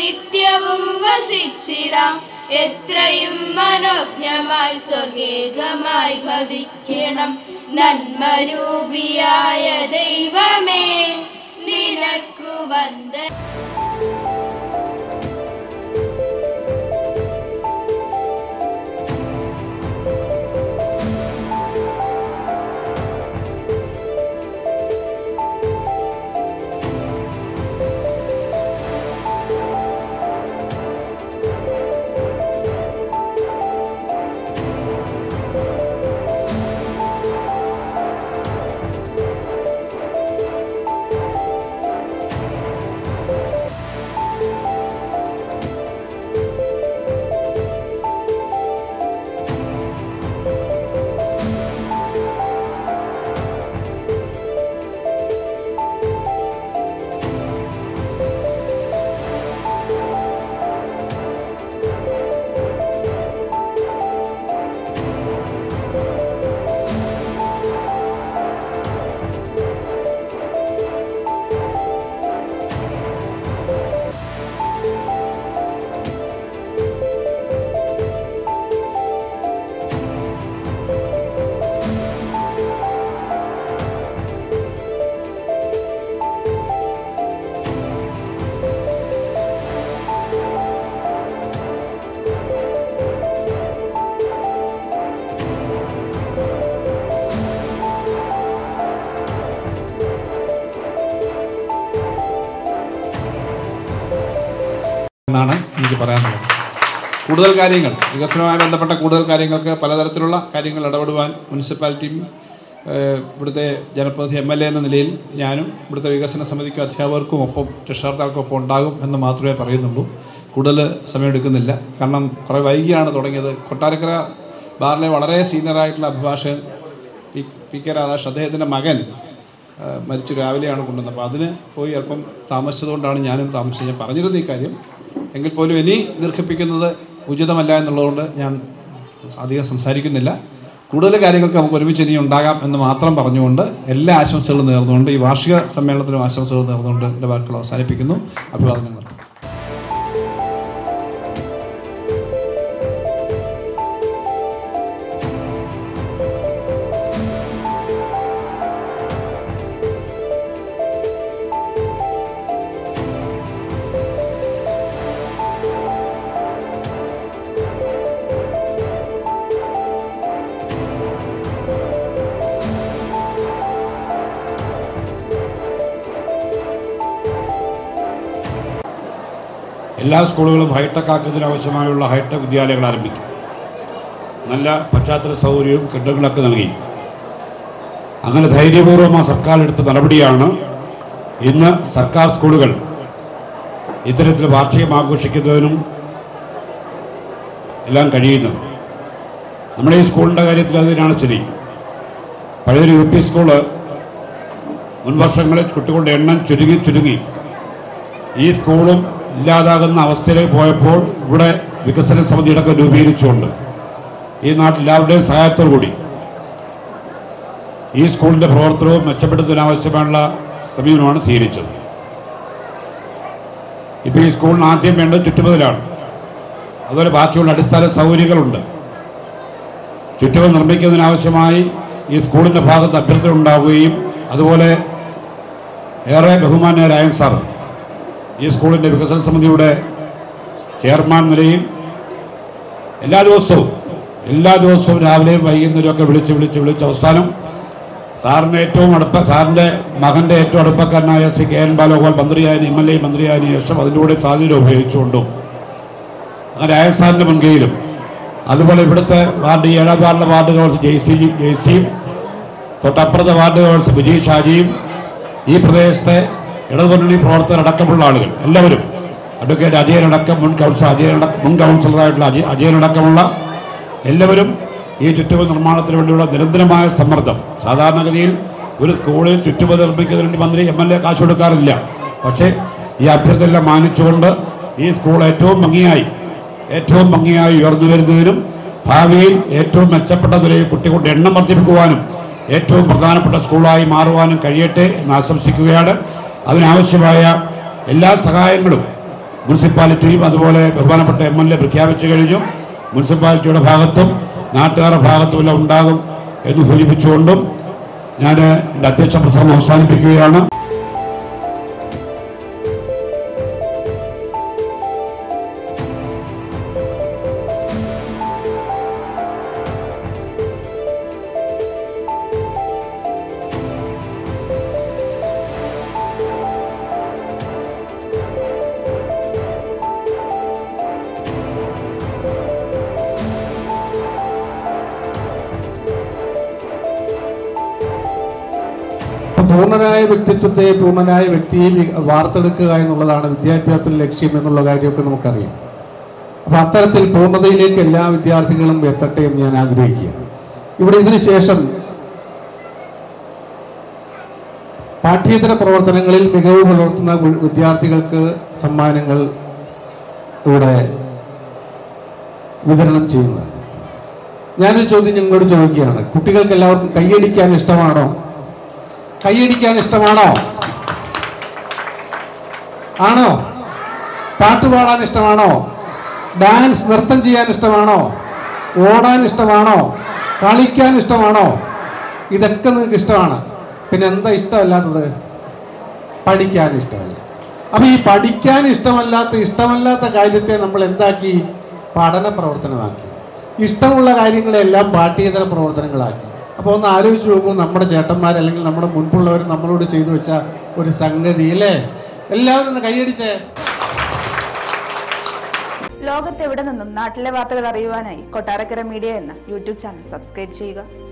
നിത്യവും വസിച്ചിടാം എത്രയും മനോജ്ഞമായി സ്വഗേകമായി ഭവിക്കണം നന്മരൂപിയായ ദൈവമേ നിനക്കു വന്ദ എന്നാണ് എനിക്ക് പറയാനുള്ളത് കൂടുതൽ കാര്യങ്ങൾ വികസനവുമായി ബന്ധപ്പെട്ട കൂടുതൽ കാര്യങ്ങൾക്ക് പലതരത്തിലുള്ള കാര്യങ്ങൾ ഇടപെടുവാൻ മുനിസിപ്പാലിറ്റിയും ഏഹ്, ഇവിടുത്തെ ജനപ്രതിനിധി എം എൽ എ എന്ന നിലയിൽ ഞാനും ഇവിടുത്തെ വികസന സമിതിക്കും അധ്യാപകർക്കും ഒപ്പം രക്ഷകർത്താക്കൾക്കും ഒപ്പം ഉണ്ടാകും എന്ന് മാത്രമേ പറയുന്നുള്ളൂ കൂടുതൽ സമയമെടുക്കുന്നില്ല കാരണം കുറേ വൈകിയാണ് തുടങ്ങിയത് കൊട്ടാരക്കര ബാറിലെ വളരെ സീനിയറായിട്ടുള്ള അഭിഭാഷകൻ പി പി കെ രാധാകൃഷ്ണൻ അദ്ദേഹത്തിൻ്റെ മകൻ ആ, മരിച്ചു രാവിലെയാണ് കൊണ്ടുവന്നത് അപ്പോൾ അതിന് പോയി അല്പം താമസിച്ചതുകൊണ്ടാണ് ഞാനും താമസിച്ചത് ഞാൻ പറഞ്ഞിരുന്നു ഈ കാര്യം എങ്കിൽ പോലും ഇനി ദീർഘിപ്പിക്കുന്നത് ഉചിതമല്ല എന്നുള്ളതുകൊണ്ട് ഞാൻ അധികം സംസാരിക്കുന്നില്ല കൂടുതൽ കാര്യങ്ങൾക്ക് നമുക്ക് ഒരുമിച്ച് ഇനി ഉണ്ടാകാം എന്ന് മാത്രം പറഞ്ഞുകൊണ്ട് എല്ലാ ആശംസകളും നേർന്നുകൊണ്ട് ഈ വാർഷിക സമ്മേളനത്തിനും ആശംസകൾ നേർന്നുകൊണ്ട് എൻ്റെ വാക്കുകൾ അവസാനിപ്പിക്കുന്നു അഭിവാദനങ്ങൾ എല്ലാ സ്കൂളുകളും ഹൈടെക് ആക്കുന്നതിന് ആവശ്യമായുള്ള ഹൈടെക് വിദ്യാലയങ്ങൾ ആരംഭിക്കും നല്ല പശ്ചാത്തല സൗകര്യവും കെട്ടിടങ്ങളൊക്കെ നൽകി അങ്ങനെ ധൈര്യപൂർവ്വം ആ സർക്കാർ എടുത്ത നടപടിയാണ് ഇന്ന് സർക്കാർ സ്കൂളുകൾ ഇത്തരത്തിൽ വാർഷികം ആഘോഷിക്കുന്നതിനും എല്ലാം കഴിയുന്നത് നമ്മുടെ ഈ സ്കൂളിൻ്റെ കാര്യത്തിൽ അതിനാണ് സ്ഥിതി പഴയൊരു യു പി സ്കൂള് മുൻ വർഷങ്ങളിൽ കുട്ടികളുടെ എണ്ണം ചുരുങ്ങി ചുരുങ്ങി ഈ സ്കൂളും ഇല്ലാതാകുന്ന അവസ്ഥയിലേക്ക് പോയപ്പോൾ ഇവിടെ വികസന സമിതിയുടെയൊക്കെ രൂപീകരിച്ചുകൊണ്ട് ഈ നാട്ടിൽ എല്ലാവരുടെയും സഹായത്തോടു കൂടി ഈ സ്കൂളിൻ്റെ പ്രവർത്തനവും മെച്ചപ്പെടുത്തുന്നതിനാവശ്യമായുള്ള സമീപനമാണ് സ്വീകരിച്ചത് ഇപ്പോൾ ഈ സ്കൂളിന് ആദ്യം വേണ്ടത് ചുറ്റുമതിലാണ് അതുപോലെ ബാക്കിയുള്ള അടിസ്ഥാന സൗകര്യങ്ങളുണ്ട് ചുറ്റുമതിൽ നിർമ്മിക്കുന്നതിനാവശ്യമായി ഈ സ്കൂളിൻ്റെ ഭാഗത്ത് അഭ്യർത്ഥന ഉണ്ടാവുകയും അതുപോലെ ഏറെ ബഹുമാന്യരായ സാർ ഈ സ്കൂളിൻ്റെ വികസന സമിതിയുടെ ചെയർമാൻ നിലയിൽ എല്ലാ ദിവസവും എല്ലാ ദിവസവും രാവിലെയും വൈകുന്നേരവും ഒക്കെ വിളിച്ച് വിളിച്ച് വിളിച്ച് അവസാനം സാറിൻ്റെ ഏറ്റവും അടുപ്പ സാറിൻ്റെ മകൻ്റെ ഏറ്റവും അടുപ്പക്കാരനായ ശ്രീ കെ എൻ ബാലഗോപാൽ മന്ത്രിയായ എം എൽ എ മന്ത്രിയായതിനു ശേഷം അതിലൂടെ സാധ്യത ഉപയോഗിച്ചുകൊണ്ടും അങ്ങനെ ആയ സാറിൻ്റെ മുൻകൈയിലും അതുപോലെ ഇവിടുത്തെ വാർഡ് ഈ ഏഴാം വാർഡിലെ വാർഡ് കൗൺസിൽ ജെയ്സിയും ജെയ്സിയും തൊട്ടപ്പുറത്തെ വാർഡ് കൗൺസിൽ വിജയ് ഷാജിയും ഈ പ്രദേശത്തെ ഇടതുമുന്നണി പ്രവർത്തകരടക്കമുള്ള ആളുകൾ എല്ലാവരും അഡ്വക്കേറ്റ് അജയനടക്കം മുൻ കൗൺസിൽ അജയനടക്കം മുൻ കൗൺസിലറായിട്ടുള്ള അജയ് അജയനടക്കമുള്ള എല്ലാവരും ഈ ചുറ്റുമതിൽ നിർമ്മാണത്തിന് വേണ്ടിയുള്ള നിരന്തരമായ സമ്മർദ്ദം സാധാരണഗതിയിൽ ഒരു സ്കൂളിൽ ചുറ്റുമതിൽ നിർമ്മിക്കുന്നതിന് വേണ്ടി മന്ത്രി എം എൽ എ കാശ് കൊടുക്കാറില്ല പക്ഷേ ഈ അഭ്യർത്ഥന മാനിച്ചുകൊണ്ട് ഈ സ്കൂൾ ഏറ്റവും ഭംഗിയായി ഏറ്റവും ഭംഗിയായി ഉയർന്നു വരുന്നതിനും ഭാവിയിൽ ഏറ്റവും മെച്ചപ്പെട്ട നിലയിൽ കുട്ടികളുടെ എണ്ണം വർദ്ധിപ്പിക്കുവാനും ഏറ്റവും പ്രധാനപ്പെട്ട സ്കൂളായി മാറുവാനും കഴിയട്ടെ എന്ന് ആശംസിക്കുകയാണ് അതിനാവശ്യമായ എല്ലാ സഹായങ്ങളും മുനിസിപ്പാലിറ്റിയും അതുപോലെ ബഹുമാനപ്പെട്ട എം എൽ എ പ്രഖ്യാപിച്ചു കഴിഞ്ഞു മുനിസിപ്പാലിറ്റിയുടെ ഭാഗത്തും നാട്ടുകാരുടെ ഭാഗത്തുമെല്ലാം ഉണ്ടാകും എന്ന് സൂചിപ്പിച്ചുകൊണ്ടും ഞാൻ എൻ്റെ അധ്യക്ഷ പ്രസംഗം അവസാനിപ്പിക്കുകയാണ് പൂർണ്ണനായ വ്യക്തിത്വത്തെ പൂർണ്ണനായ വ്യക്തിയെ വി- വാർത്തെടുക്കുക എന്നുള്ളതാണ് വിദ്യാഭ്യാസ ലക്ഷ്യം എന്നുള്ള കാര്യമൊക്കെ നമുക്കറിയാം അപ്പൊ അത്തരത്തിൽ പൂർണ്ണതയിലേക്ക് എല്ലാ വിദ്യാർത്ഥികളും എത്തട്ടെ എന്ന് ഞാൻ ആഗ്രഹിക്കുകയാണ് ഇവിടെ ഇതിനു ശേഷം പാഠ്യേതര പ്രവർത്തനങ്ങളിൽ മികവ് പുലർത്തുന്ന വി- വിദ്യാർത്ഥികൾക്ക് സമ്മാനങ്ങൾ ഇവിടെ വിതരണം ചെയ്യുന്നതാണ് ഞാനൊരു ചോദ്യം നിങ്ങളോട് ചോദിക്കുകയാണ് കുട്ടികൾക്ക് എല്ലാവർക്കും കൈയടിക്കാൻ ഇഷ്ടമാണോ കൈയടിക്കാൻ ഇഷ്ടമാണോ ആണോ പാട്ട് പാടാൻ ഇഷ്ടമാണോ ഡാൻസ് നൃത്തം ചെയ്യാൻ ഇഷ്ടമാണോ ഓടാൻ ഇഷ്ടമാണോ കളിക്കാൻ ഇഷ്ടമാണോ ഇതൊക്കെ നിങ്ങൾക്ക് ഇഷ്ടമാണ് പിന്നെ എന്താ ഇഷ്ടമല്ലാത്തത് പഠിക്കാൻ ഇഷ്ടമല്ല അപ്പൊ ഈ പഠിക്കാൻ ഇഷ്ടമല്ലാത്ത ഇഷ്ടമല്ലാത്ത കാര്യത്തെ നമ്മൾ എന്താക്കി പഠന പ്രവർത്തനമാക്കി ഇഷ്ടമുള്ള കാര്യങ്ങളെല്ലാം പാഠ്യേതര പ്രവർത്തനങ്ങളാക്കി അപ്പോൾ ഒന്ന് ആലോചിച്ച് നോക്കൂ നമ്മുടെ ചേട്ടന്മാർ അല്ലെങ്കിൽ നമ്മുടെ മുൻപുള്ളവർ നമ്മളോട് ചെയ്തു വെച്ച ഒരു സംഗതി അല്ലേ എല്ലാവരും ഒന്ന് കൈയടിച്ചേ ലോകത്തെവിടെ നിന്നും നാട്ടിലെ വാർത്തകൾ അറിയുവാനായി കൊട്ടാരക്കര മീഡിയ എന്ന യൂട്യൂബ് ചാനൽ സബ്സ്ക്രൈബ് ചെയ്യുക